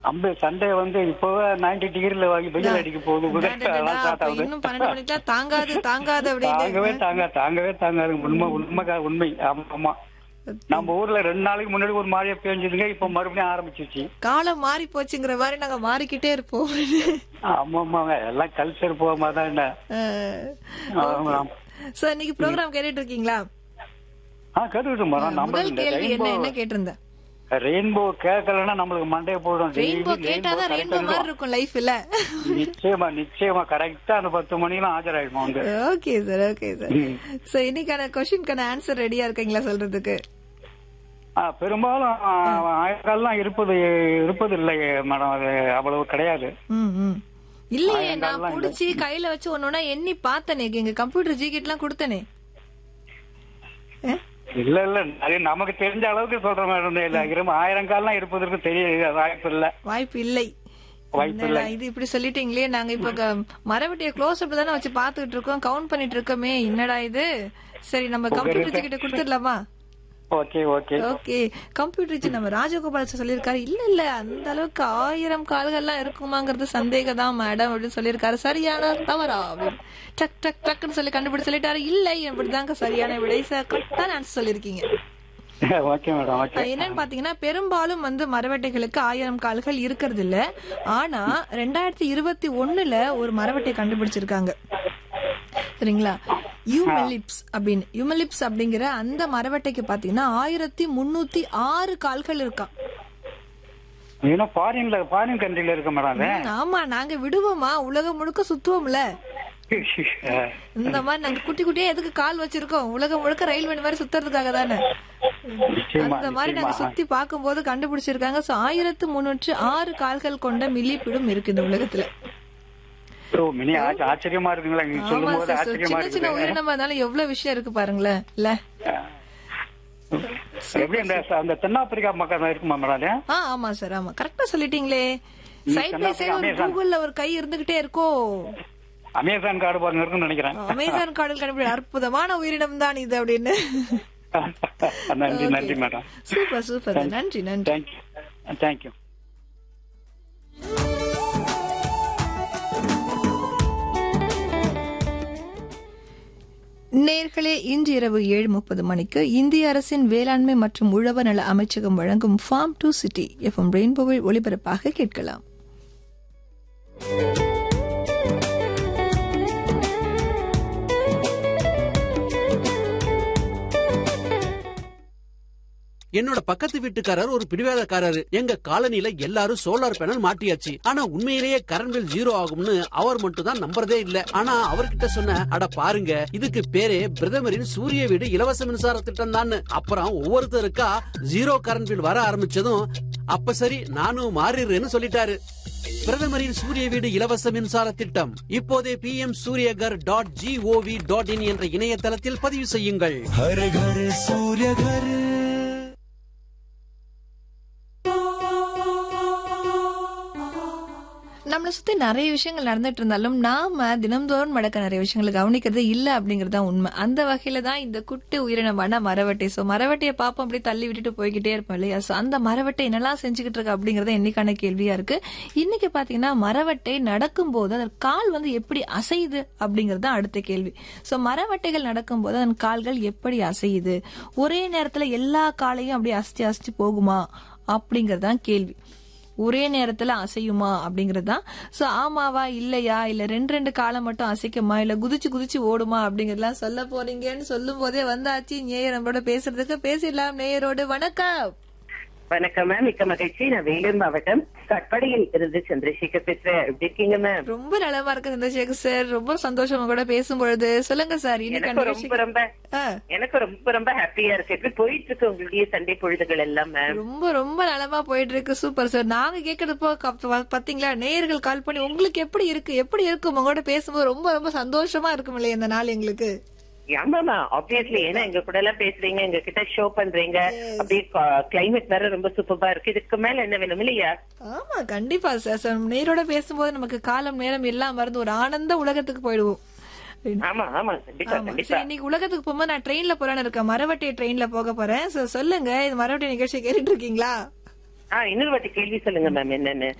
அம்பு சண்டே வந்து இப்பவே நைன்டி டிகிரில வாங்கி வெயில் அடிக்க போகுது டா, டா, டா, அதெல்லாம் டா, ஸ்டார்ட் அப்ப ஆகுது இன்னும் பன்னெண்டு மணிக்கு தான் தாங்காது தாங்காது தாங்கவே அப்படின்னு தாங்க தாங்கவே தாங்காது உண்மை உண்மை உண்மை ஆமா ஆமா நம்ம ஊர்ல ரெண்டு நாளைக்கு முன்னாடி ஒரு மாதிரியா பேஞ்சதுங்க இப்ப மறுபடியும் ஆரம்பிச்சிருச்சு காலம் மாறி போச்சுங்கிற மாதிரி நாங்க மாறிக்கிட்டே இருப்போம் ஆமா ஆமாங்க எல்லாம் கல்ச்சர் போகாம தான் என்ன ஆமா. சார் இன்னைக்கு ப்ரோக்ராம் கேட்டுட்டு இருக்கீங்களா ஆ கேட்டுக்கிட்டு மேடம் நம்ம முதல் இந்த கேள்வி என்ன ரெயின்போ என்ன கேட்டிருந்தேன் ரெயின்போ கேட்கலன்னா நம்மளுக்கு மண்டைய போடும் ரெயின்போ Daily கேட்டாதான் rainbow ரெயின்போ correct மாதிரி ஆ இருக்கும் லைஃப்ல நிச்சயமா நிச்சயமா கரெக்டா அந்த பத்து மணிக்கெல்லாம் ஆஜராயிடும் வந்து okay sir okay sir so இன்னைக்கான கொஸ்டின்கான ஆன்சர் ரெடியா இருக்கீங்களா சொல்றதுக்கு ஆ, பெரும்பாலும் ஆயக்கால்லாம் இருப்பது இருப்பது இல்லை மேடம் அது அவ்வளவு கிடையாது ம், ம். இல்லையே நான் ஆயிரங்கால்லாம் புடிச்சு கையில வச்சு ஒன்னொன்னா எண்ணி பார்த்தனே எங்க கம்ப்யூட்டர் ஜிகிட் எல்லாம் கொடுத்தனே இல்ல இல்ல அது நமக்கு தெரிஞ்ச அளவுக்கு சொல்ற மேடம் இல்ல இரும் ஆயிரம் கால்லாம் இருப்பதற்கு தெரிய வாய்ப்பு இல்ல வாய்ப்பு இல்லை வாய்ப்பு என்னடா இது இப்படி சொல்லிட்டீங்களே நாங்க இப்ப க- மரவட்டிய க்ளோஸ் அப் தானே வச்சு பாத்துக்கிட்டு இருக்கோம் கவுண்ட் பண்ணிட்டு இருக்கோமே என்னடா இது சரி நம்ம கம்ப்யூட்டர் ஜிகிட்ட கொடுத்துடலாமா okay okay okay computer ji நம்ம ராஜகோபால் சார் சொல்லியிருக்காரு இல்ல இல்ல அந்த அளவுக்கு ஆயிரம் கால்கள்லாம் இருக்குமாங்கிறது சந்தேகம் தான் மேடம் அப்படின்னு சொல்லியிருக்காரு சரியான தவறா அப்படின்னு டக் டக் டக்குன்னு சொல்லி கண்டுபிடிச்சு சொல்லிட்டாரு இல்லை அப்படிதாங்க சரியான விடை சார் கரெக்டான ஆன்சர் சொல்லியிருக்கீங்க ஓகே மேடம் ஓகே அது என்னன்னு பாத்தீங்கன்னா பெரும்பாலும் வந்து மரவட்டைகளுக்கு ஆயிரம் கால்கள் இருக்கிறது இல்ல ஆனா ரெண்டாயிரத்தி இருபத்தி ஒண்ணுல ஒரு மரவட்டை கண்டுபிடிச்சிருக்காங்க சரிங்களா யூமெலிப்ஸ் அப்படின்னு யூமெலிப்ஸ் அப்படிங்கிற அந்த மரவட்டைக்கு பாத்தீங்கன்னா ஆயிரத்தி முன்னூத்தி ஆறு கால்கள் இருக்காம் ஏன்னா ஃபாரின்ல ஃபாரின் கண்ட்ரில இருக்க மேடம் அது ம், ஆமா நாங்க விடுவோமா உலகம் முழுக்க சுத்துவோம்ல இந்த மாதிரி நாங்க குட்டி குட்டியா எதுக்கு கால் வச்சிருக்கோம் உலகம் முழுக்க ரயில் வண்டி மாதிரி சுத்துறதுக்காக தானே நிச்சயமா அந்த மாதிரி நாங்க சுத்தி பார்க்கும்போது கண்டுபிடிச்சிருக்காங்க சோ ஆயிரத்து முன்னூற்று ஆறு கால்கள் கொண்ட மில்லிப்பிடும் இருக்கு இந்த உலகத்துல ஓ மினி ஆச்ச- ஆச்சரியமா இருக்குங்களா நீங்க ஆமா சொல்லும் போது சார் ஆச்சரியமா சின்ன சின்ன இருக்குது உயிரினமா இருந்தாலும் எவ்வளவு விஷயம் இருக்கு பாருங்களேன் இல்ல எப்படி அந்த அந்த தென்னாப்பிரிக்கா மக்கள் இருக்குமா மேடம் அது ஆ ஆமா சார் ஆமா கரெக்டா சொல்லிட்டீங்களே சைட் பை சைடு ஒரு அமேசான். கூகுள்ல ஒரு கை இருந்துகிட்டே இருக்கோ அமேசான் காடு பாருங்க இருக்குன்னு நினைக்கிறேன் அமேசான் காடல் கண்டுபிடி அற்புதமான உயிரினம் தான் இது அப்படின்னு நன்றி நன்றி மேடம் சூப்பர் சூப்பர் நன்றி நன்றி தேங்க்யூ தேங்க்யூ நேர்களே இன்று இரவு ஏழு முப்பது மணிக்கு இந்திய அரசின் வேளாண்மை மற்றும் உழவர் நல அமைச்சகம் வழங்கும் ஃபார்ம் டு சிட்டி எஃப்எம் ரெயின்போவில் ஒளிபரப்பாக கேட்கலாம் என்னோட பக்கத்து வீட்டுக்காரர் ஒரு பிடிவாதக்காரரு எங்க காலனில எல்லாரும் சோலார் பேனல் மாட்டியாச்சு ஆனா உண்மையிலேயே கரண்ட் பில் ஜீரோ ஆகும்னு அவர் மட்டும் தான் நம்புறதே இல்ல ஆனா அவர்கிட்ட சொன்ன அட பாருங்க இதுக்கு பேரே பிரதமரின் சூரிய வீடு இலவச மின்சார திட்டம் தான் அப்புறம் ஒவ்வொருத்தருக்கா ஜீரோ கரண்ட் பில் வர ஆரம்பிச்சதும் அப்ப சரி நானும் மாறிடுறேன்னு சொல்லிட்டாரு பிரதமரின் சூரிய வீடு இலவச மின்சார திட்டம் இப்போதே P M Suryaghar dot gov dot in என்ற இணையதளத்தில் பதிவு செய்யுங்கள் हर घर सूर्य घर நம்மளை சுத்தி நிறைய விஷயங்கள் நடந்துட்டு இருந்தாலும் நாம தினம்தோறும் நடக்க நிறைய விஷயங்களை கவனிக்கிறது இல்ல அப்படிங்கறது தான் உண்மை அந்த வகையில தான் இந்த குட்டி உயிரினமான மரவட்டை சோ மரவட்டையை பார்ப்போம் அப்படியே தள்ளி விட்டுட்டு போய்கிட்டே இருப்போம் இல்லையா சோ அந்த மரவட்டை என்னெல்லாம் செஞ்சுக்கிட்டு இருக்கு அப்படிங்கறது இன்னைக்கான கேள்வியா இருக்கு இன்னைக்கு பாத்தீங்கன்னா மரவட்டை நடக்கும் போது அதன் கால் வந்து எப்படி அசையுது அப்படிங்கறது தான் அடுத்த கேள்வி சோ மரவட்டைகள் நடக்கும் போது அதன் கால்கள் எப்படி அசையுது ஒரே நேரத்துல எல்லா காலையும் அப்படியே அசைச்சு அசைச்சு போகுமா அப்படிங்கறது தான் கேள்வி ஒரே நேரத்துல அசையுமா அப்படிங்கறது தான் சோ ஆமாவா இல்லையா இல்ல ரெண்டு ரெண்டு காலம் மட்டும் அசைக்குமா இல்ல குதிச்சு குதிச்சு ஓடுமா அப்படிங்கறதெல்லாம் சொல்ல போறீங்கன்னு சொல்லும் போதே வந்தாச்சு நேயர் நம்மளோட பேசுறதுக்கு பேசிடலாம் நேயரோடு வணக்கம் வணக்கம் மேம் மிக்க மகிழ்ச்சி நான் வேலூர் மாவட்டம் கட்படியில் இருந்து சந்திரசேகர் பேசுறேன் எப்படி இருக்கீங்க மேம் ரொம்ப நலமா இருக்கு சந்திரசேகர் சார் ரொம்ப சந்தோஷம் உங்க கூட பேசும்பொழுது சொல்லுங்க சார் இன்னைக்கு எனக்கு ரொம்ப ரொம்ப ஆ, எனக்கு ரொம்ப ரொம்ப ஹாப்பியா இருக்கு எப்படி போயிட்டு இருக்கு உங்களுடைய சண்டே பொழுதுகள் எல்லாம் மேம் ரொம்ப ரொம்ப நலமா போயிட்டு இருக்கு சூப்பர் சார் நாங்க கேக்குறப்போ கப்- பாத்தீங்களா நேயர்கள் கால் பண்ணி உங்களுக்கு எப்படி இருக்கு எப்படி இருக்கும் உங்களோட பேசும்போது ரொம்ப ரொம்ப சந்தோஷமா இருக்கும் இல்லையா இந்த நாள் எங்களுக்கு ஆமாமா ஆப்வியஸ்லி ஏன்னா எங்க கூட எல்லாம் பேசுறீங்க எங்க கிட்ட ஷோ பண்றீங்க அப்படியே கிளைமேட் வேற ரொம்ப சூப்பரா இருக்கு இதுக்கு மேல என்ன வேணும் இல்லையா ஆமா கண்டிப்பா சார் சார் நேரோட பேசும்போது நமக்கு காலம் நேரம் எல்லாம் மறந்து ஒரு ஆனந்த உலகத்துக்கு போயிடுவோம் ஆமா ஆமா கண்டிப்பா ஆமா கண்டிப்பா சரி இன்னைக்கு உலகத்துக்கு போகும்போது நான் ட்ரெயின்ல போறேன்னு இருக்கேன் மரவட்டி ட்ரெயின்ல போக போறேன் So, சொல்லுங்க இது மரவட்டி நிகழ்ச்சி கேட்டுட்டு இருக்கீங்களா ஆ இன்னொரு வாட்டி கேள்வி சொல்லுங்க மேம் என்னன்னு